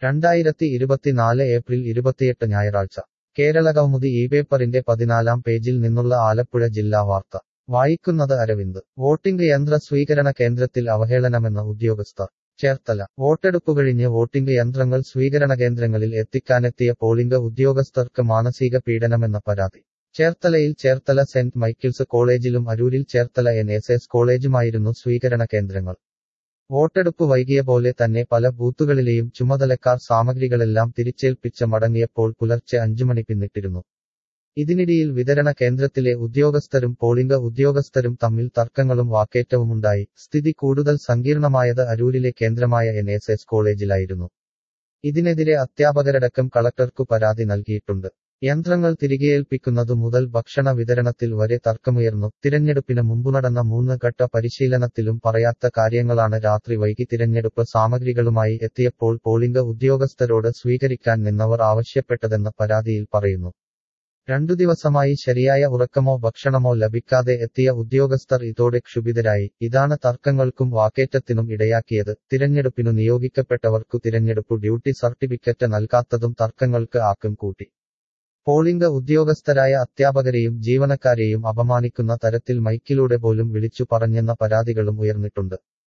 രണ്ടായിരത്തി ഇരുപത്തിനാല് ഏപ്രിൽ ഇരുപത്തിയെട്ട് ഞായറാഴ്ച കേരള കൗമുദി ഈ പേപ്പറിന്റെ പതിനാലാം പേജിൽ നിന്നുള്ള ആലപ്പുഴ ജില്ലാ വാർത്ത വായിക്കുന്നത് അരവിന്ദ് വോട്ടിംഗ് യന്ത്ര സ്വീകരണ കേന്ദ്രത്തിൽ അവഹേളനമെന്ന ഉദ്യോഗസ്ഥർ ചേർത്തല വോട്ടെടുപ്പ് കഴിഞ്ഞ് വോട്ടിംഗ് യന്ത്രങ്ങൾ സ്വീകരണ കേന്ദ്രങ്ങളിൽ എത്തിക്കാനെത്തിയ പോളിംഗ് ഉദ്യോഗസ്ഥർക്ക് മാനസിക പീഡനമെന്ന പരാതി ചേർത്തലയിൽ ചേർത്തല സെന്റ് മൈക്കിൾസ് കോളേജിലും അരൂരിൽ ചേർത്തല എൻ എസ് എസ് കോളേജുമായിരുന്നു സ്വീകരണ കേന്ദ്രങ്ങൾ വോട്ടെടുപ്പ് വൈകിയ പോലെ തന്നെ പല ബൂത്തുകളിലെയും ചുമതലക്കാർ സാമഗ്രികളെല്ലാം തിരിച്ചേൽപ്പിച്ച് മടങ്ങിയപ്പോൾ പുലർച്ചെ അഞ്ചുമണി പിന്നിട്ടിരുന്നു ഇതിനിടയിൽ വിതരണ കേന്ദ്രത്തിലെ ഉദ്യോഗസ്ഥരും പോളിംഗ് ഉദ്യോഗസ്ഥരും തമ്മിൽ തർക്കങ്ങളും വാക്കേറ്റവുമുണ്ടായി സ്ഥിതി കൂടുതൽ സങ്കീർണമായത് അരൂരിലെ കേന്ദ്രമായ എൻ എസ് എസ് കോളേജിലായിരുന്നു ഇതിനെതിരെ അധ്യാപകരടക്കം കളക്ടർക്കു പരാതി നൽകിയിട്ടുണ്ട് യന്ത്രങ്ങൾ തിരികെയേൽപ്പിക്കുന്നതു മുതൽ ഭക്ഷണ വിതരണത്തിൽ വരെ തർക്കമുയർന്നു തിരഞ്ഞെടുപ്പിന് മുമ്പ് നടന്ന മൂന്ന് ഘട്ട പരിശീലനത്തിലും പറയാത്ത കാര്യങ്ങളാണ് രാത്രി വൈകി തിരഞ്ഞെടുപ്പ് സാമഗ്രികളുമായി എത്തിയപ്പോൾ പോളിംഗ് ഉദ്യോഗസ്ഥരോട് സ്വീകരിക്കാൻ നിന്നവർ ആവശ്യപ്പെട്ടതെന്ന് പരാതിയിൽ പറയുന്നു രണ്ടു ദിവസമായി ശരിയായ ഉറക്കമോ ഭക്ഷണമോ ലഭിക്കാതെ എത്തിയ ഉദ്യോഗസ്ഥർ ഇതോടെ ക്ഷുഭിതരായി ഇതാണ് തർക്കങ്ങൾക്കും വാക്കേറ്റത്തിനും ഇടയാക്കിയത് തിരഞ്ഞെടുപ്പിനു നിയോഗിക്കപ്പെട്ടവർക്കു തിരഞ്ഞെടുപ്പു ഡ്യൂട്ടി സർട്ടിഫിക്കറ്റ് നൽകാത്തതും തർക്കങ്ങൾക്ക് ആക്കം കൂട്ടി പോളിംഗ് ഉദ്യോഗസ്ഥരായ അധ്യാപകരെയും ജീവനക്കാരെയും അപമാനിക്കുന്ന തരത്തിൽ മൈക്കിലൂടെ പോലും വിളിച്ചു പറഞ്ഞെന്ന പരാതികളും ഉയർന്നിട്ടുണ്ട്